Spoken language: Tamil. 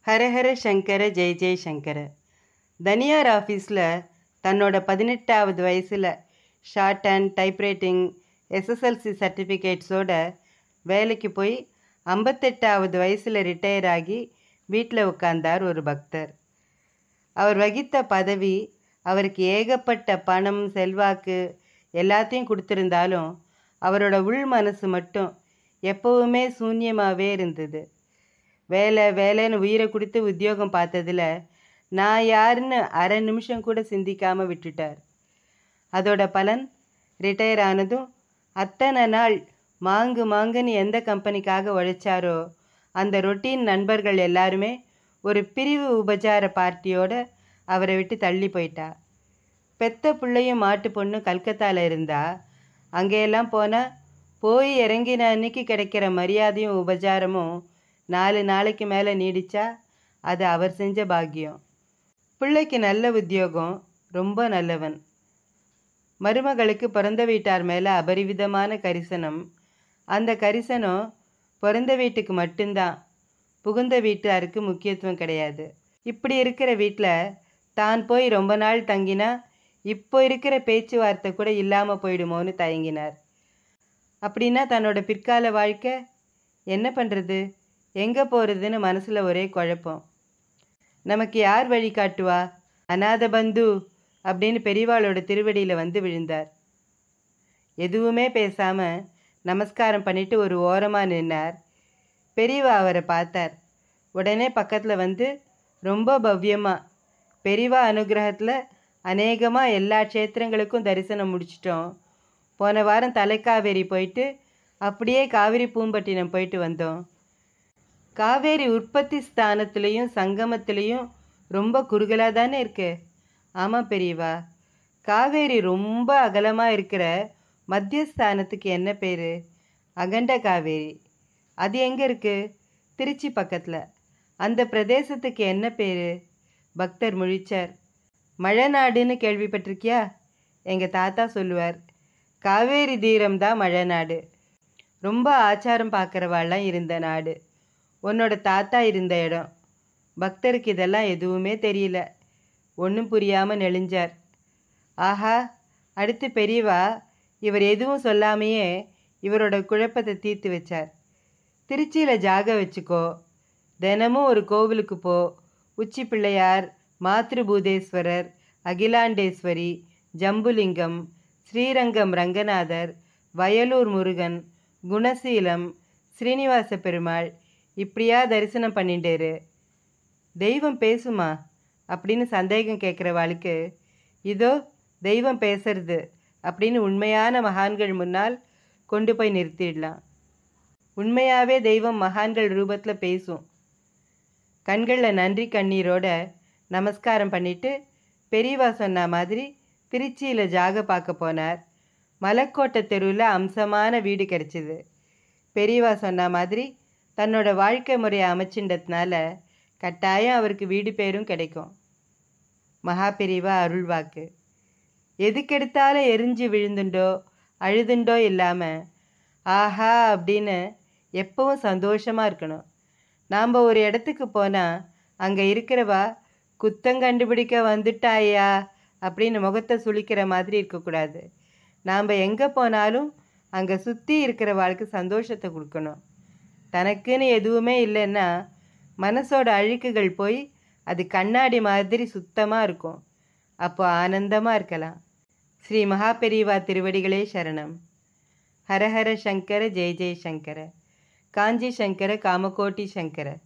ஹரஹர சங்கர ஜெய ஜெய சங்கர தனியார் ஆஃபீஸில் தன்னோட பதினெட்டாவது வயசில் ஷார்ட் அண்ட் டைப்ரைட்டிங் எஸ்எஸ்எல்சி சர்டிஃபிகேட்ஸோட வேலைக்கு போய் ஐம்பத்தெட்டாவது வயசில் ரிட்டையர் ஆகி வீட்டில் உட்கார்ந்தார் ஒரு பக்தர் அவர் வகித்த பதவி அவருக்கு ஏகப்பட்ட பணம் செல்வாக்கு எல்லாத்தையும் கொடுத்துருந்தாலும் அவரோட உள் மனசு மட்டும் எப்பவுமே சூன்யமாகவே இருந்தது வேலை வேலைன்னு உயிரை கொடுத்து உத்தியோகம் பார்த்ததுல நான் யாருன்னு அரை நிமிஷம் கூட சிந்திக்காமல் விட்டுட்டார் அதோட பலன் ரிட்டையர் ஆனதும் அத்தனை நாள் மாங்கு மாங்குன்னு எந்த கம்பெனிக்காக உழைச்சாரோ அந்த ரொட்டீன் நண்பர்கள் எல்லாருமே ஒரு பிரிவு உபச்சார பார்ட்டியோட அவரை விட்டு தள்ளி போயிட்டா பெத்த பிள்ளையும் மாட்டு பொண்ணும் கல்கத்தாவில் இருந்தா அங்கெல்லாம் போனால் போய் இறங்கின அன்னைக்கு கிடைக்கிற மரியாதையும் உபச்சாரமும் நாலு நாளைக்கு மேலே நீடிச்சா அது அவர் செஞ்ச பாக்கியம் பிள்ளைக்கு நல்ல உத்தியோகம் ரொம்ப நல்லவன் மருமகளுக்கு பிறந்த வீட்டார் மேலே அபரிவிதமான கரிசனம் அந்த கரிசனம் பிறந்த வீட்டுக்கு மட்டும்தான் புகுந்த வீட்டாருக்கு முக்கியத்துவம் கிடையாது இப்படி இருக்கிற வீட்டில் தான் போய் ரொம்ப நாள் தங்கினா இப்போ இருக்கிற பேச்சுவார்த்தை கூட இல்லாமல் போயிடுமோன்னு தயங்கினார் அப்படின்னா தன்னோட பிற்கால வாழ்க்கை என்ன பண்ணுறது எங்கே போகிறதுன்னு மனசில் ஒரே குழப்பம் நமக்கு யார் வழி காட்டுவா அநாத பந்து அப்படின்னு பெரியவாளோட திருவடியில் வந்து விழுந்தார் எதுவுமே பேசாமல் நமஸ்காரம் பண்ணிட்டு ஒரு ஓரமாக நின்னார் பெரியவா அவரை பார்த்தார் உடனே பக்கத்தில் வந்து ரொம்ப பவ்யமாக பெரியவா அனுகிரகத்தில் அநேகமாக எல்லா க்ஷேத்திரங்களுக்கும் தரிசனம் முடிச்சிட்டோம் போன வாரம் தலைக்காவேரி போயிட்டு அப்படியே காவிரி பூம்பட்டினம் போயிட்டு வந்தோம் காவேரி உற்பத்தி ஸ்தானத்துலேயும் சங்கமத்துலேயும் ரொம்ப குறுகலாக தானே இருக்கு ஆமாம் பெரியவா காவேரி ரொம்ப அகலமாக இருக்கிற மத்தியஸ்தானத்துக்கு என்ன பேர் அகண்ட காவேரி அது எங்கே இருக்குது திருச்சி பக்கத்தில் அந்த பிரதேசத்துக்கு என்ன பேர் பக்தர் முழிச்சார் மழைநாடுன்னு கேள்விப்பட்டிருக்கியா எங்கள் தாத்தா சொல்லுவார் காவேரி தீரம் தான் மழைநாடு ரொம்ப ஆச்சாரம் பார்க்குறவாள்லாம் இருந்த நாடு உன்னோட தாத்தா இருந்த இடம் பக்தருக்கு இதெல்லாம் எதுவுமே தெரியல ஒன்றும் புரியாமல் நெளிஞ்சார் ஆஹா அடுத்து பெரியவா இவர் எதுவும் சொல்லாமையே இவரோட குழப்பத்தை தீர்த்து வச்சார் திருச்சியில் ஜாக வச்சுக்கோ தினமும் ஒரு கோவிலுக்கு போ உச்சி பிள்ளையார் மாத்ருபூதேஸ்வரர் அகிலாண்டேஸ்வரி ஜம்புலிங்கம் ஸ்ரீரங்கம் ரங்கநாதர் வயலூர் முருகன் குணசீலம் ஸ்ரீனிவாச பெருமாள் இப்படியா தரிசனம் பண்ணிட்டேரு தெய்வம் பேசுமா அப்படின்னு சந்தேகம் கேட்குறவாளுக்கு இதோ தெய்வம் பேசுறது அப்படின்னு உண்மையான மகான்கள் முன்னால் கொண்டு போய் நிறுத்திடலாம் உண்மையாகவே தெய்வம் மகான்கள் ரூபத்தில் பேசும் கண்களில் நன்றி கண்ணீரோட நமஸ்காரம் பண்ணிட்டு பெரியவா சொன்ன மாதிரி திருச்சியில் ஜாக பார்க்க போனார் மலக்கோட்டை தெருவில் அம்சமான வீடு கிடச்சிது பெரியவா சொன்ன மாதிரி தன்னோட வாழ்க்கை முறையை அமைச்சின்றதுனால கட்டாயம் அவருக்கு வீடு பேரும் கிடைக்கும் மகா பெரியவா அருள்வாக்கு எதுக்கெடுத்தாலும் எரிஞ்சு விழுந்துண்டோ அழுதுண்டோ இல்லாமல் ஆஹா அப்படின்னு எப்பவும் சந்தோஷமாக இருக்கணும் நாம் ஒரு இடத்துக்கு போனால் அங்கே இருக்கிறவா குத்தம் கண்டுபிடிக்க வந்துட்டாயா அப்படின்னு முகத்தை சுளிக்கிற மாதிரி இருக்கக்கூடாது நாம் எங்கே போனாலும் அங்கே சுற்றி இருக்கிறவாளுக்கு சந்தோஷத்தை கொடுக்கணும் தனக்குன்னு எதுவுமே இல்லைன்னா மனசோட அழுக்குகள் போய் அது கண்ணாடி மாதிரி சுத்தமாக இருக்கும் அப்போ ஆனந்தமாக இருக்கலாம் ஸ்ரீ மகாபெரிவா திருவடிகளே சரணம் ஹரஹர சங்கர ஜெய ஜெய சங்கர காஞ்சி சங்கர காமகோட்டி சங்கர